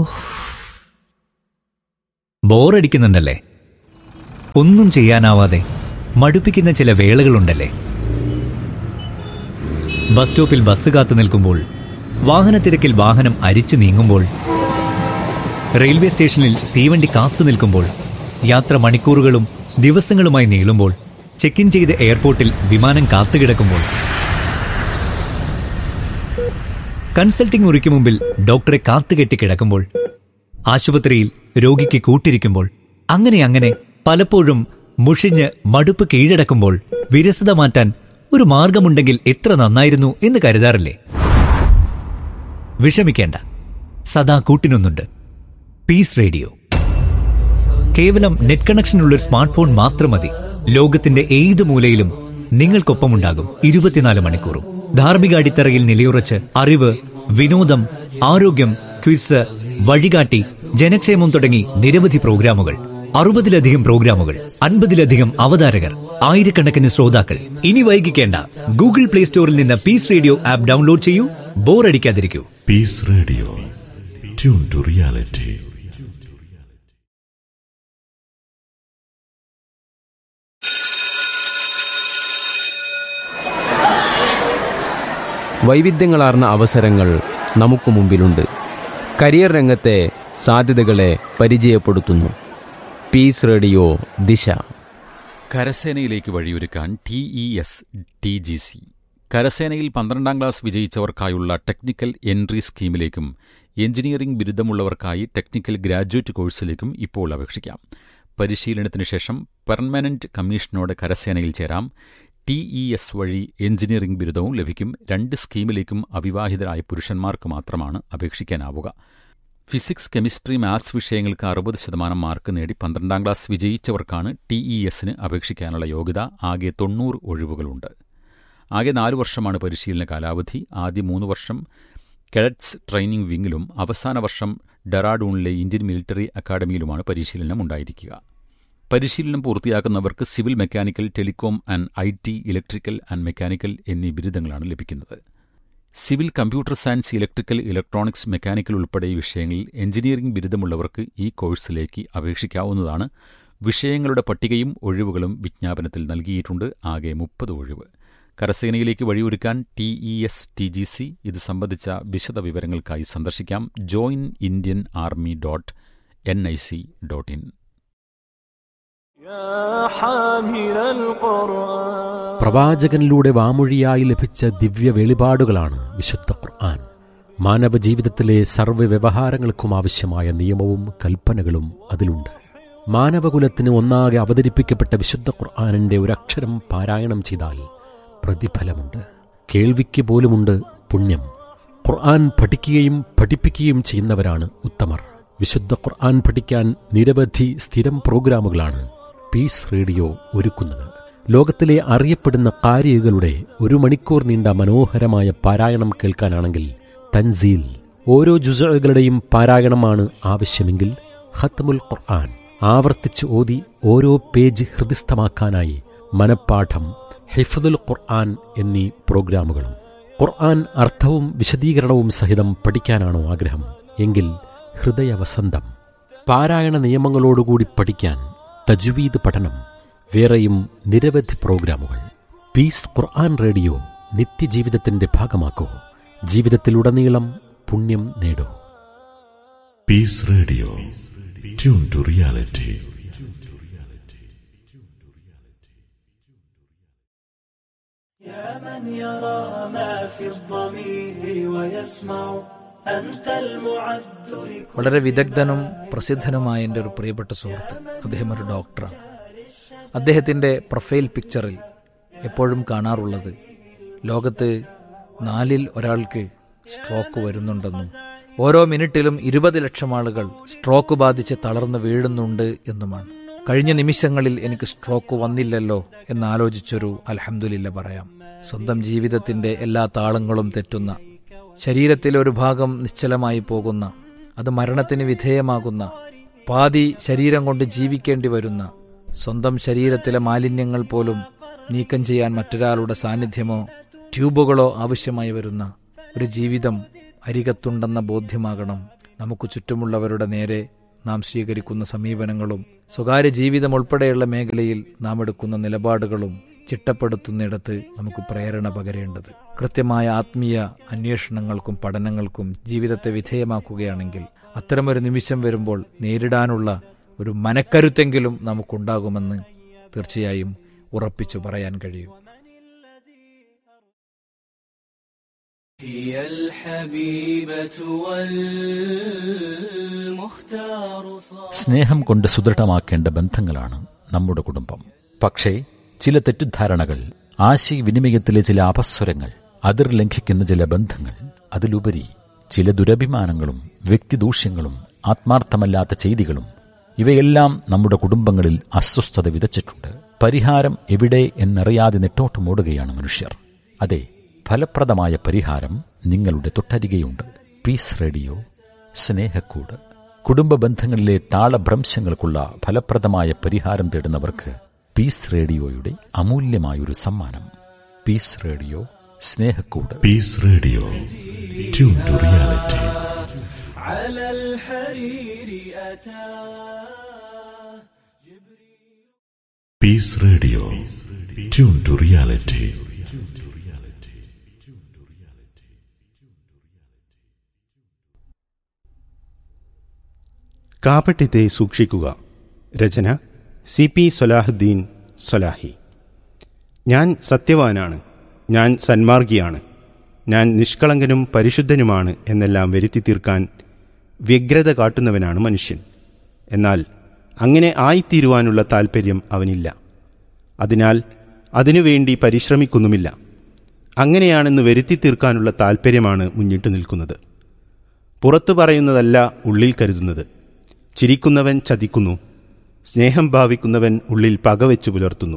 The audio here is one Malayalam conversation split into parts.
ബോറടിക്കുന്നുണ്ടല്ലേ ഒന്നും ചെയ്യാനാവാതെ മടുപ്പിക്കുന്ന ചില വേളകളുണ്ടല്ലേ ബസ് സ്റ്റോപ്പിൽ ബസ് കാത്തു നിൽക്കുമ്പോൾ വാഹനത്തിരക്കിൽ വാഹനം അരിച്ചു നീങ്ങുമ്പോൾ റെയിൽവേ സ്റ്റേഷനിൽ തീവണ്ടി കാത്തു നിൽക്കുമ്പോൾ യാത്ര മണിക്കൂറുകളും ദിവസങ്ങളുമായി നീളുമ്പോൾ ചെക്ക് ഇൻ ചെയ്ത് എയർപോർട്ടിൽ വിമാനം കാത്തുകിടക്കുമ്പോൾ കൺസൾട്ടിംഗ് മുറിക്ക് മുമ്പിൽ ഡോക്ടറെ കാത്തുകെട്ടി കിടക്കുമ്പോൾ ആശുപത്രിയിൽ രോഗിക്ക് കൂട്ടിരിക്കുമ്പോൾ അങ്ങനെ അങ്ങനെ പലപ്പോഴും മുഷിഞ്ഞ് മടുപ്പ് കീഴടക്കുമ്പോൾ വിരസത മാറ്റാൻ ഒരു മാർഗമുണ്ടെങ്കിൽ എത്ര നന്നായിരുന്നു എന്ന് കരുതാറില്ലേ വിഷമിക്കേണ്ട സദാ കൂട്ടിനൊന്നുണ്ട് പീസ് റേഡിയോ കേവലം നെറ്റ് കണക്ഷനുള്ള ഒരു സ്മാർട്ട് ഫോൺ മാത്രം മതി ലോകത്തിന്റെ ഏത് മൂലയിലും നിങ്ങൾക്കൊപ്പമുണ്ടാകും ഇരുപത്തിനാല് മണിക്കൂറും ധാർമ്മിക അടിത്തറയിൽ നിലയുറച്ച് അറിവ് വിനോദം ആരോഗ്യം ക്വിസ് വഴികാട്ടി ജനക്ഷേമം തുടങ്ങി നിരവധി പ്രോഗ്രാമുകൾ അറുപതിലധികം പ്രോഗ്രാമുകൾ അൻപതിലധികം അവതാരകർ ആയിരക്കണക്കിന് ശ്രോതാക്കൾ ഇനി വൈകിക്കേണ്ട ഗൂഗിൾ പ്ലേ സ്റ്റോറിൽ നിന്ന് പീസ് റേഡിയോ ആപ്പ് ഡൗൺലോഡ് ചെയ്യൂ ബോറടിക്കാതിരിക്കൂ Peace Radio. Tune to reality. വൈവിധ്യങ്ങളാർന്ന അവസരങ്ങൾ നമുക്ക് മുമ്പിലുണ്ട് കരിയർ രംഗത്തെ സാധ്യതകളെ പരിചയപ്പെടുത്തുന്നു പീസ് റേഡിയോ ദിശ കരസേനയിലേക്ക് വഴിയൊരുക്കാൻ T E S T G C കരസേനയിൽ പന്ത്രണ്ടാം ക്ലാസ് വിജയിച്ചവർക്കായുള്ള ടെക്നിക്കൽ എൻട്രി സ്കീമിലേക്കും എഞ്ചിനീയറിംഗ് ബിരുദമുള്ളവർക്കായി ടെക്നിക്കൽ ഗ്രാജുവേറ്റ് കോഴ്സിലേക്കും ഇപ്പോൾ അപേക്ഷിക്കാം പരിശീലനത്തിന് ശേഷം പെർമനന്റ് കമ്മീഷനോട് കരസേനയിൽ ചേരാം ടി ഇ എസ് വഴി എഞ്ചിനീയറിംഗ് ബിരുദവും ലഭിക്കും രണ്ട് സ്കീമിലേക്കും അവിവാഹിതരായ പുരുഷന്മാർക്ക് മാത്രമാണ് അപേക്ഷിക്കാനാവുക ഫിസിക്സ് കെമിസ്ട്രി മാത്സ് വിഷയങ്ങൾക്ക് അറുപത് ശതമാനം മാർക്ക് നേടി പന്ത്രണ്ടാം ക്ലാസ് വിജയിച്ചവർക്കാണ് ടി ഇ എസിന് അപേക്ഷിക്കാനുള്ള യോഗ്യത ആകെ തൊണ്ണൂറ് ഒഴിവുകളുണ്ട് ആകെ നാല് വർഷമാണ് പരിശീലന കാലാവധി ആദ്യ മൂന്ന് വർഷം കെഡറ്റ്സ് ട്രെയിനിംഗ് വിങ്ങിലും അവസാന വർഷം ഡെറാഡൂണിലെ ഇന്ത്യൻ മിലിറ്ററി അക്കാദമിയിലുമാണ് പരിശീലനം ഉണ്ടായിരിക്കുക പരിശീലനം പൂർത്തിയാക്കുന്നവർക്ക് civil mechanical telecom and I T electrical and mechanical എന്നീ ബിരുദങ്ങളാണ് ലഭിക്കുന്നത് civil computer science electrical electronics mechanical ഉൾപ്പെടെ വിഷയങ്ങളിൽ എഞ്ചിനീയറിംഗ് ബിരുദമുള്ളവർക്ക് ഈ കോഴ്സിലേക്ക് അപേക്ഷിക്കാവുന്നതാണ് വിഷയങ്ങളുടെ പട്ടികയും ഒഴിവുകളും വിജ്ഞാപനത്തിൽ നൽകിയിട്ടുണ്ട് ആകെ മുപ്പത് ഒഴിവ് കരസേനയിലേക്ക് വഴിയൊരുക്കാൻ T E S T G C ഇത് സംബന്ധിച്ച വിശദ വിവരങ്ങൾക്കായി സന്ദർശിക്കാം join Indian army dot N I C dot in يا حامل القرآن പ്രവാചകനിലൂടെ വാമൊഴിയായി ലഭിച്ച ദിവ്യ വെളിപാടുകളാണ് വിശുദ്ധ ഖുർആൻ മാനവ ജീവിതത്തിലെ സർവ്വ വ്യവഹാരങ്ങൾക്കും ആവശ്യമായ നിയമവും കൽപ്പനകളും അതിലുണ്ട് മാനവകുലത്തിന് ഒന്നാകെ അവതരിപ്പിക്കപ്പെട്ട വിശുദ്ധ ഖുർആാനിൻ്റെ ഒരക്ഷരം പാരായണം ചെയ്താൽ പ്രതിഫലമുണ്ട് കേൾവിക്ക് പോലുമുണ്ട് പുണ്യം ഖുർആൻ പഠിക്കുകയും പഠിപ്പിക്കുകയും ചെയ്യുന്നവരാണ് ഉത്തമർ വിശുദ്ധ ഖുർആൻ പഠിക്കാൻ നിരവധി സ്ഥിരം പ്രോഗ്രാമുകളാണ് പീസ് റേഡിയോ ഒരുക്കുന്നത് ലോകത്തിലെ അറിയപ്പെടുന്ന കാരികളുടെ ഒരു മണിക്കൂർ നീണ്ട മനോഹരമായ പാരായണം കേൾക്കാനാണെങ്കിൽ തൻസീൽ ഓരോ ജുസകളുടെയും പാരായണമാണ് ആവശ്യമെങ്കിൽ ഖത്മുൽ ഖുർആൻ ആവർത്തിച്ച് ഓതി ഓരോ പേജ് ഹൃദിസ്ഥമാക്കാനായി മനപ്പാഠം ഹിഫദുൽ ഖുർആൻ എന്നീ പ്രോഗ്രാമുകളും ഖുർആൻ അർത്ഥവും വിശദീകരണവും സഹിതം പഠിക്കാനാണോ ആഗ്രഹം എങ്കിൽ ഹൃദയവസന്തം പാരായണ നിയമങ്ങളോടുകൂടി പഠിക്കാൻ തജ്വീദ് പഠനം വേറെയും നിരവധി പ്രോഗ്രാമുകൾ പീസ് ഖുർആൻ റേഡിയോ നിത്യജീവിതത്തിന്റെ ഭാഗമാക്കൂ ജീവിതത്തിലുടനീളം പുണ്യം നേടൂ Peace Radio. Tune to reality. يا من يرى ما في الضمير ويسمع أنت المعد لكل വളരെ വിദഗ്ധനും പ്രസിദ്ധനുമായ എൻ്റെ ഒരു പ്രിയപ്പെട്ട സുഹൃത്ത് അദ്ദേഹം ഒരു ഡോക്ടറാണ് അദ്ദേഹത്തിൻ്റെ പ്രൊഫൈൽ പിക്ചറിൽ എപ്പോഴും കാണാറുള്ളത് ലോകത്ത് നാലിൽ ഒരാൾക്ക് സ്ട്രോക്ക് വരുന്നുണ്ടെന്നും ഓരോ മിനിറ്റിലും ഇരുപത് ലക്ഷം ആളുകൾ സ്ട്രോക്ക് ബാധിച്ച് തളർന്നു വീഴുന്നുണ്ട് എന്നുമാണ് കഴിഞ്ഞ നിമിഷങ്ങളിൽ എനിക്ക് സ്ട്രോക്ക് വന്നില്ലല്ലോ എന്നാലോചിച്ചൊരു അൽഹംദുലില്ല പറയാം സ്വന്തം ജീവിതത്തിന്റെ എല്ലാ താളങ്ങളും തെറ്റുന്ന ശരീരത്തിലെ ഒരു ഭാഗം നിശ്ചലമായി പോകുന്ന അത് മരണത്തിന് വിധേയമാകുന്ന പാതി ശരീരം കൊണ്ട് ജീവിക്കേണ്ടി വരുന്ന സ്വന്തം ശരീരത്തിലെ മാലിന്യങ്ങൾ പോലും നീക്കം ചെയ്യാൻ മറ്റൊരാളുടെ സാന്നിധ്യമോ ട്യൂബുകളോ ആവശ്യമായി വരുന്ന ഒരു ജീവിതം അരികത്തുണ്ടെന്ന ബോധ്യമാകണം നമുക്ക് ചുറ്റുമുള്ളവരുടെ നേരെ നാം സ്വീകരിക്കുന്ന സമീപനങ്ങളും സ്വകാര്യ ജീവിതം ഉൾപ്പെടെയുള്ള മേഖലയിൽ നാം എടുക്കുന്ന നിലപാടുകളും ചിട്ടപ്പെടുത്തുന്നിടത്ത് നമുക്ക് പ്രേരണ പകരേണ്ടത് കൃത്യമായ ആത്മീയ അന്വേഷണങ്ങൾക്കും പഠനങ്ങൾക്കും ജീവിതത്തെ വിധേയമാക്കുകയാണെങ്കിൽ അത്തരമൊരു നിമിഷം വരുമ്പോൾ നേരിടാനുള്ള ഒരു മനക്കരുത്തെങ്കിലും നമുക്കുണ്ടാകുമെന്ന് തീർച്ചയായും ഉറപ്പിച്ചു പറയാൻ കഴിയും هي الحبيبة والمختار صار സ്നേഹം കൊണ്ട് സുദൃഢമാക്കേണ്ട ബന്ധങ്ങളാണ് നമ്മുടെ കുടുംബം പക്ഷേ ചില തെറ്റിദ്ധാരണകൾ ആശയവിനിമയത്തിലെ ചില അപസ്വരങ്ങൾ അതിർ ലംഘിക്കുന്ന ചില ബന്ധങ്ങൾ അതിലുപരി ചില ദുരഭിമാനങ്ങളും വ്യക്തിദൂഷ്യങ്ങളും ആത്മാർത്ഥമല്ലാത്ത ചെയ്തികളും ഇവയെല്ലാം നമ്മുടെ കുടുംബങ്ങളിൽ അസ്വസ്ഥത വിതച്ചിട്ടുണ്ട് പരിഹാരം എവിടെ എന്നറിയാതെ നെട്ടോട്ടമോടുകയാണ് മനുഷ്യർ അതെ ഫലപ്രദമായ പരിഹാരം നിങ്ങളുടെ തൊട്ടരികെയുണ്ട് പീസ് റേഡിയോ സ്നേഹക്കൂട് കുടുംബ ബന്ധങ്ങളിലെ താളഭ്രംശങ്ങൾക്കുള്ള ഫലപ്രദമായ പരിഹാരം തേടുന്നവർക്ക് പീസ് റേഡിയോയുടെ അമൂല്യമായൊരു സമ്മാനം പീസ് റേഡിയോ സ്നേഹക്കൂട് Peace Radio. Tune to reality. على الحرير أتى Peace Radio. Tune to reality. കാപട്യത്തെ സൂക്ഷിക്കുക രചന സി പി സൊലാഹുദ്ദീൻ സൊലാഹി ഞാൻ സത്യവാനാണ് ഞാൻ സന്മാർഗിയാണ് ഞാൻ നിഷ്കളങ്കനും പരിശുദ്ധനുമാണ് എന്നെല്ലാം വരുത്തി തീർക്കാൻ വ്യഗ്രത കാട്ടുന്നവനാണ് മനുഷ്യൻ എന്നാൽ അങ്ങനെ ആയിത്തീരുവാനുള്ള താൽപ്പര്യം അവനില്ല അതിനാൽ അതിനുവേണ്ടി പരിശ്രമിക്കുന്നുമില്ല അങ്ങനെയാണെന്ന് വരുത്തി തീർക്കാനുള്ള താൽപ്പര്യമാണ് മുന്നിട്ടു നിൽക്കുന്നത് പുറത്തു പറയുന്നതല്ല ഉള്ളിൽ കരുതുന്നത് ചിരിക്കുന്നവൻ ചതിക്കുന്നു സ്നേഹം ഭാവിക്കുന്നവൻ ഉള്ളിൽ പകവെച്ചു പുലർത്തുന്നു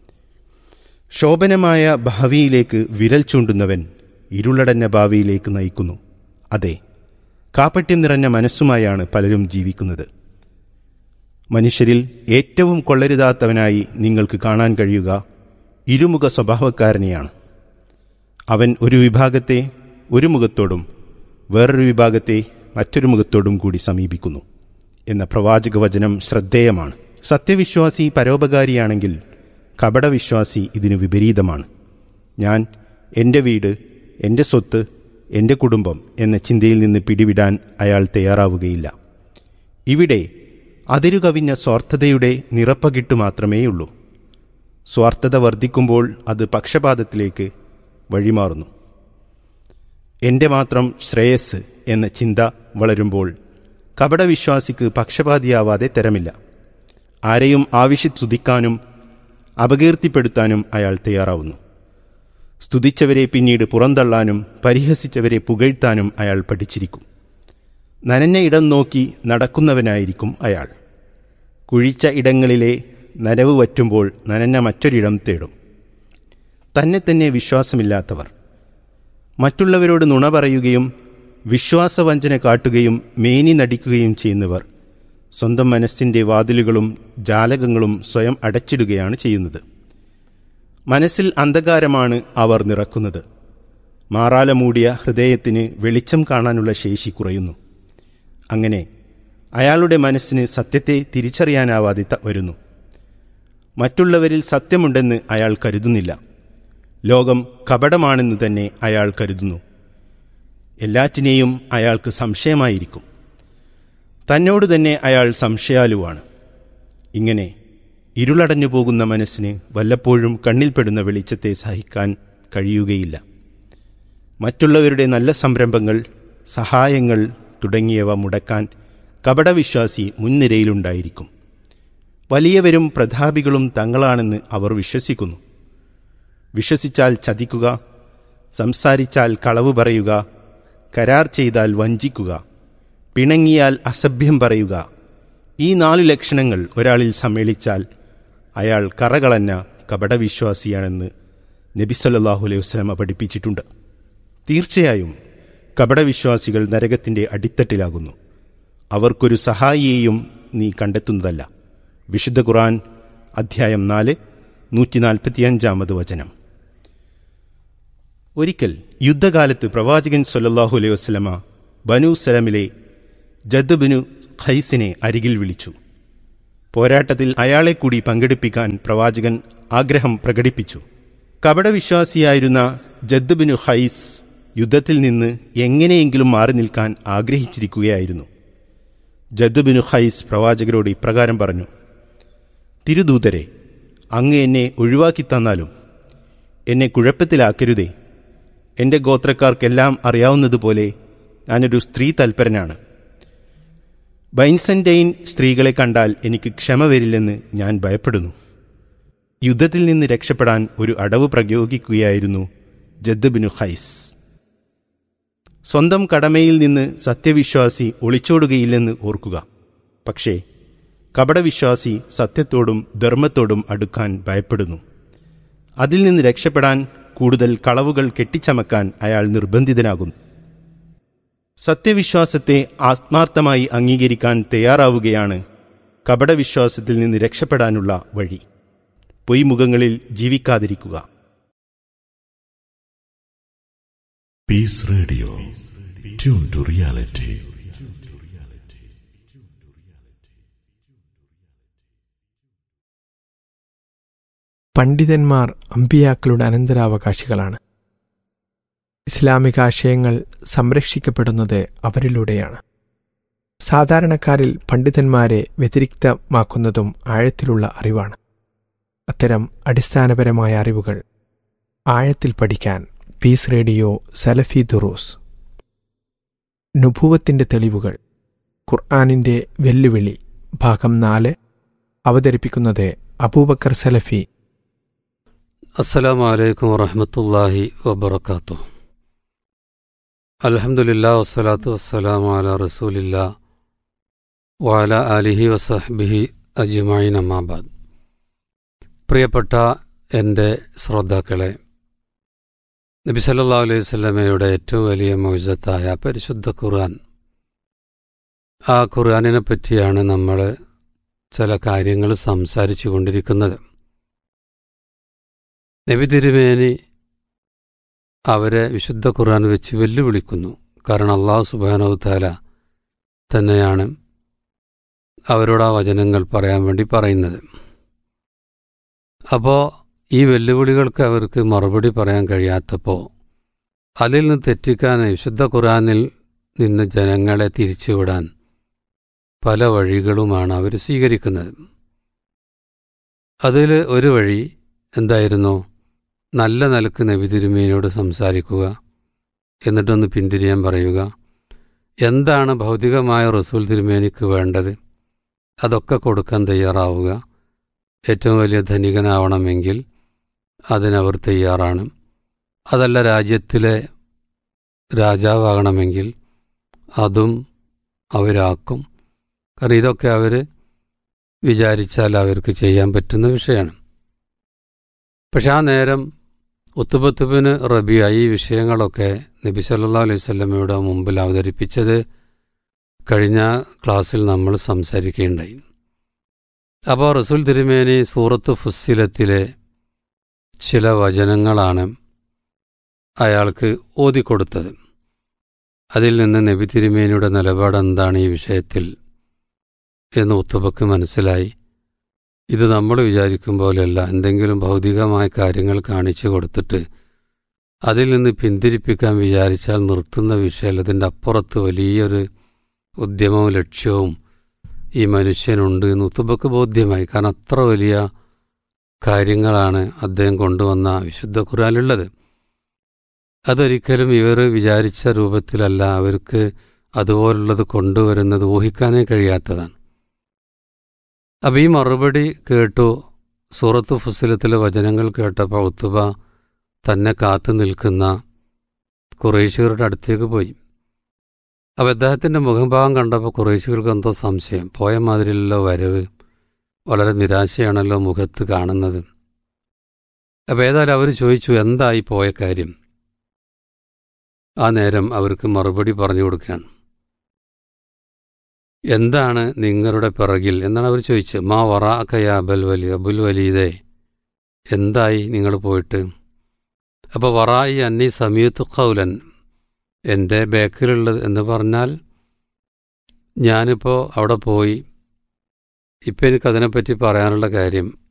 ശോഭനമായ ഭാവിയിലേക്ക് വിരൽ ചൂണ്ടുന്നവൻ ഇരുളടഞ്ഞ ഭാവിയിലേക്ക് നയിക്കുന്നു അതെ കാപ്പട്യം നിറഞ്ഞ മനസ്സുമായാണ് പലരും ജീവിക്കുന്നത് മനുഷ്യരിൽ ഏറ്റവും കൊള്ളരുതാത്തവനായി നിങ്ങൾക്ക് കാണാൻ കഴിയുക ഇരുമുഖ സ്വഭാവക്കാരനെയാണ് അവൻ ഒരു വിഭാഗത്തെ ഒരു മുഖത്തോടും വേറൊരു വിഭാഗത്തെ മറ്റൊരു മുഖത്തോടും കൂടി സമീപിക്കുന്നു എന്ന പ്രവാചക വചനം ശ്രദ്ധേയമാണ് സത്യവിശ്വാസി പരോപകാരിയാണെങ്കിൽ കപടവിശ്വാസി ഇതിനു വിപരീതമാണ് ഞാൻ എൻ്റെ വീട് എൻ്റെ സ്വത്ത് എൻ്റെ കുടുംബം എന്ന ചിന്തയിൽ നിന്ന് പിടിവിടാൻ അയാൾ തയ്യാറാവുകയില്ല ഇവിടെ അതിരുകവിഞ്ഞ സ്വാർത്ഥതയുടെ നിറപ്പകിട്ടു മാത്രമേയുള്ളൂ സ്വാർത്ഥത വർദ്ധിക്കുമ്പോൾ അത് പക്ഷപാതത്തിലേക്ക് വഴിമാറുന്നു എൻ്റെ മാത്രം ശ്രേയസ് എന്ന ചിന്ത വളരുമ്പോൾ കപടവിശ്വാസിക്ക് പക്ഷപാതിയാവാതെ തരമില്ല ആരെയും ആവശ്യ സ്തുതിക്കാനും അപകീർത്തിപ്പെടുത്താനും അയാൾ തയ്യാറാവുന്നു സ്തുതിച്ചവരെ പിന്നീട് പുറന്തള്ളാനും പരിഹസിച്ചവരെ പുകഴ്ത്താനും അയാൾ പഠിച്ചിരിക്കും നനഞ്ഞ ഇടം നോക്കി നടക്കുന്നവനായിരിക്കും അയാൾ കുഴിച്ച ഇടങ്ങളിലെ നനവ് വറ്റുമ്പോൾ നനഞ്ഞ മറ്റൊരിടം തേടും തന്നെ തന്നെ വിശ്വാസമില്ലാത്തവർ മറ്റുള്ളവരോട് നുണ പറയുകയും വിശ്വാസവഞ്ചന കാട്ടുകയും മേനി നടിക്കുകയും ചെയ്യുന്നവർ സ്വന്തം മനസ്സിൻ്റെ വാതിലുകളും ജാലകങ്ങളും സ്വയം അടച്ചിടുകയാണ് ചെയ്യുന്നത് മനസ്സിൽ അന്ധകാരമാണ് അവർ നിറക്കുന്നത് മാറാല മൂടിയ ഹൃദയത്തിന് വെളിച്ചം കാണാനുള്ള ശേഷി കുറയുന്നു അങ്ങനെ അയാളുടെ മനസ്സിന് സത്യത്തെ തിരിച്ചറിയാനാവാതെ ത- വരുന്നു മറ്റുള്ളവരിൽ സത്യമുണ്ടെന്ന് അയാൾ കരുതുന്നില്ല ലോകം കപടമാണെന്ന് തന്നെ അയാൾ കരുതുന്നു എല്ലാറ്റിനെയും അയാൾക്ക് സംശയമായിരിക്കും തന്നോട് തന്നെ അയാൾ സംശയാലുവാണ് ഇങ്ങനെ ഇരുളടഞ്ഞു പോകുന്ന മനസ്സിന് വല്ലപ്പോഴും കണ്ണിൽപ്പെടുന്ന വെളിച്ചത്തെ സഹിക്കാൻ കഴിയുകയില്ല മറ്റുള്ളവരുടെ നല്ല സംരംഭങ്ങൾ സഹായങ്ങൾ തുടങ്ങിയവ മുടക്കാൻ കപടവിശ്വാസി മുൻനിരയിലുണ്ടായിരിക്കും വലിയവരും പ്രതാപികളും തങ്ങളാണെന്ന് അവർ വിശ്വസിക്കുന്നു വിശ്വസിച്ചാൽ ചതിക്കുക സംസാരിച്ചാൽ കളവ് പറയുക കരാർ ചെയ്താൽ വഞ്ചിക്കുക പിണങ്ങിയാൽ അസഭ്യം പറയുക ഈ നാല് ലക്ഷണങ്ങൾ ഒരാളിൽ സമ്മേളിച്ചാൽ അയാൾ കറകളഞ്ഞ കപടവിശ്വാസിയാണെന്ന് നബി സല്ലല്ലാഹു അലൈഹി വസല്ലമ പഠിപ്പിച്ചിട്ടുണ്ട് തീർച്ചയായും കപടവിശ്വാസികൾ നരകത്തിന്റെ അടിത്തട്ടിലാകുന്നു അവർക്കൊരു സഹായിയെയും നീ കണ്ടെത്തുന്നതല്ല വിശുദ്ധ ഖുർആൻ അധ്യായം നാല് നൂറ്റി നാൽപ്പത്തിയഞ്ചാമത് വചനം ഒരിക്കൽ യുദ്ധകാലത്ത് പ്രവാചകൻ സല്ലല്ലാഹു അലൈഹി വസല്ലമ ബനു സലമിലെ ജദ്ബിനു ഖൈസിനെ അരികിൽ വിളിച്ചു പോരാട്ടത്തിൽ അയാളെ കൂടി പങ്കെടുപ്പിക്കാൻ പ്രവാചകൻ ആഗ്രഹം പ്രകടിപ്പിച്ചു കപടവിശ്വാസിയായിരുന്ന ജദ്ബിനു ഖൈസ് യുദ്ധത്തിൽ നിന്ന് എങ്ങനെയെങ്കിലും മാറി നിൽക്കാൻ ആഗ്രഹിച്ചിരിക്കുകയായിരുന്നു ജദ്ബിനു ഖൈസ് പ്രവാചകരോട് ഇപ്രകാരം പറഞ്ഞു തിരുദൂതരെ അങ്ങ് എന്നെ ഒഴിവാക്കി തന്നാലും എന്നെ കുഴപ്പത്തിലാക്കരുതേ എൻ്റെ ഗോത്രക്കാർക്കെല്ലാം അറിയാവുന്നതുപോലെ ഞാനൊരു സ്ത്രീ തൽപരനാണ് ബൈൻസൻറ്റൈൻ സ്ത്രീകളെ കണ്ടാൽ എനിക്ക് ക്ഷമ വരില്ലെന്ന് ഞാൻ ഭയപ്പെടുന്നു യുദ്ധത്തിൽ നിന്ന് രക്ഷപ്പെടാൻ ഒരു അടവ് പ്രയോഗിക്കുകയായിരുന്നു ജദ്ബിനു ഖൈസ് സ്വന്തം കടമയിൽ നിന്ന് സത്യവിശ്വാസി ഒളിച്ചോടുകയില്ലെന്ന് ഓർക്കുക പക്ഷേ കപടവിശ്വാസി സത്യത്തോടും ധർമ്മത്തോടും അടുക്കാൻ ഭയപ്പെടുന്നു അതിൽ നിന്ന് രക്ഷപ്പെടാൻ കൂടുതൽ കളവുകൾ കെട്ടിച്ചമക്കാൻ അയാൾ നിർബന്ധിതനാകുന്നു സത്യവിശ്വാസത്തെ ആത്മാർത്ഥമായി അംഗീകരിക്കാൻ തയ്യാറാവുകയാണ് കപടവിശ്വാസത്തിൽ നിന്ന് രക്ഷപ്പെടാനുള്ള വഴി പൊയ്മുഖങ്ങളിൽ ജീവിക്കാതിരിക്കുക Peace Radio. Tune to reality. പണ്ഡിതന്മാർ അമ്പിയാക്കളുടെ അനന്തരാവകാശികളാണ് ഇസ്ലാമിക ആശയങ്ങൾ സംരക്ഷിക്കപ്പെടുന്നത് അവരിലൂടെയാണ് സാധാരണക്കാരിൽ പണ്ഡിതന്മാരെ വ്യതിരിക്തമാക്കുന്നതും ആഴത്തിലുള്ള അറിവാണ് അത്തരം അടിസ്ഥാനപരമായ അറിവുകൾ ആഴത്തിൽ പഠിക്കാൻ പീസ് റേഡിയോ സലഫി ദുറൂസ് നുഭൂവത്തിന്റെ തെളിവുകൾ ഖുർആാനിന്റെ വെല്ലുവിളി ഭാഗം നാല് അവതരിപ്പിക്കുന്നത് അബൂബക്കർ സലഫി അസ്സലാമു അലൈക്കും വറഹമത്തല്ലാഹി വബർക്കാത്തു അൽഹംദുലില്ലാ വസ്സലാത്തു വസ്സലാമു അല റസൂലില്ലാ വാല അലിഹി വസഹ്ബിഹി അജ്മൈൻ അമ്മാബാദ് പ്രിയപ്പെട്ട എൻ്റെ ശ്രോതാക്കളെ നബി സല്ലാ അലൈഹി സ്വലമയുടെ ഏറ്റവും വലിയ മൗജത്തായ പരിശുദ്ധ ഖുർആൻ ആ ഖുർആനിനെ പറ്റിയാണ് നമ്മൾ ചില കാര്യങ്ങൾ സംസാരിച്ചു കൊണ്ടിരിക്കുന്നത് നബി തിരുമേനി അവരെ വിശുദ്ധ ഖുർആൻ വെച്ച് വെല്ലുവിളിക്കുന്നു കാരണം അള്ളാഹു സുബാനവ് താല തന്നെയാണ് അവരോട് ആ വചനങ്ങൾ പറയാൻ വേണ്ടി പറയുന്നത് അപ്പോൾ ഈ വെല്ലുവിളികൾക്ക് അവർക്ക് മറുപടി പറയാൻ കഴിയാത്തപ്പോൾ അതിൽ നിന്ന് തെറ്റിക്കാൻ വിശുദ്ധ ഖുർആനിൽ നിന്ന് ജനങ്ങളെ തിരിച്ചുവിടാൻ പല വഴികളുമാണ് അവർ സ്വീകരിക്കുന്നത് അതിൽ ഒരു വഴി എന്തായിരുന്നു നല്ല നിലക്ക് നബി തിരുമേനിയോട് സംസാരിക്കുക എന്നിട്ടൊന്ന് പിന്തിരിയാൻ പറയുക എന്താണ് ഭൗതികമായ റസൂൽ തിരുമേനിക്ക് വേണ്ടത് അതൊക്കെ കൊടുക്കാൻ തയ്യാറാവുക ഏറ്റവും വലിയ ധനികനാവണമെങ്കിൽ അതിനവർ തയ്യാറാണ് അതല്ല രാജ്യത്തിലെ രാജാവാകണമെങ്കിൽ അതും അവരാക്കും കാരണം ഇതൊക്കെ അവർ വിചാരിച്ചാൽ അവർക്ക് ചെയ്യാൻ പറ്റുന്ന വിഷയമാണ് പക്ഷെ ആ നേരം ഉത്തുബത്തുബിന് റബിയ ഈ വിഷയങ്ങളൊക്കെ നബി സല്ലാ അലൈഹി സ്വല്ലമയുടെ മുമ്പിൽ അവതരിപ്പിച്ചത് കഴിഞ്ഞ ക്ലാസ്സിൽ നമ്മൾ സംസാരിക്കുകയുണ്ടായി അപ്പോൾ റസൂൽ തിരുമേനി സൂറത്ത് ഫുസ്സിലത്തിലെ ചില വചനങ്ങളാണ് അയാൾക്ക് ഓതിക്കൊടുത്തത് അതിൽ നിന്ന് നബി തിരുമേനിയുടെ നിലപാട് എന്താണ് ഈ വിഷയത്തിൽ എന്ന് ഉത്തുബക്ക് മനസ്സിലായി ഇത് നമ്മൾ വിചാരിക്കും പോലെയല്ല എന്തെങ്കിലും ഭൗതികമായ കാര്യങ്ങൾ കാണിച്ചു കൊടുത്തിട്ട് അതിൽ നിന്ന് പിന്തിരിപ്പിക്കാൻ വിചാരിച്ചാൽ നിർത്തുന്ന വിഷയം അതിൻ്റെ അപ്പുറത്ത് വലിയൊരു ഉദ്യമവും ലക്ഷ്യവും ഈ മനുഷ്യനുണ്ട് എന്ന് ഉത്തുബക്ക് ബോധ്യമായി കാരണം അത്ര വലിയ കാര്യങ്ങളാണ് അദ്ദേഹം കൊണ്ടുവന്ന വിശുദ്ധ ഖുറാനിലുള്ളത് അതൊരിക്കലും ഇവർ വിചാരിച്ച രൂപത്തിലല്ല അവർക്ക് അതുപോലുള്ളത് കൊണ്ടുവരുന്നത് ഊഹിക്കാനേ കഴിയാത്തതാണ് അപ്പം ഈ മറുപടി കേട്ടു സൂറത്ത് ഫുസിലത്തിലെ വചനങ്ങൾ കേട്ടപ്പോൾ ഉത്തുബ തന്നെ കാത്തു നിൽക്കുന്ന കുറേശികളുടെ അടുത്തേക്ക് പോയി അപ്പോൾ അദ്ദേഹത്തിൻ്റെ മുഖഭാവം കണ്ടപ്പോൾ കുറേശികൾക്ക് എന്തോ സംശയം പോയ മാതിരിയല്ലോ വരവ് വളരെ നിരാശയാണല്ലോ മുഖത്ത് കാണുന്നത് അപ്പോൾ ഏതായാലും അവർ ചോദിച്ചു എന്തായി പോയ കാര്യം ആ നേരം അവർക്ക് മറുപടി പറഞ്ഞു കൊടുക്കുകയാണ് എന്താണ് നിങ്ങളുടെ പിറകിൽ എന്നാണ് അവർ ചോദിച്ചത് മാ വറ കയ അബൽ വലി അബുൽ വലീദേ എന്തായി നിങ്ങൾ പോയിട്ട് അപ്പോൾ വറായി അന്നി സമീത്തു കൗലൻ എൻ്റെ ബാക്കിലുള്ളത് എന്ന് പറഞ്ഞാൽ ഞാനിപ്പോൾ അവിടെ പോയി ഇപ്പം എനിക്കതിനെപ്പറ്റി പറയാനുള്ള കാര്യം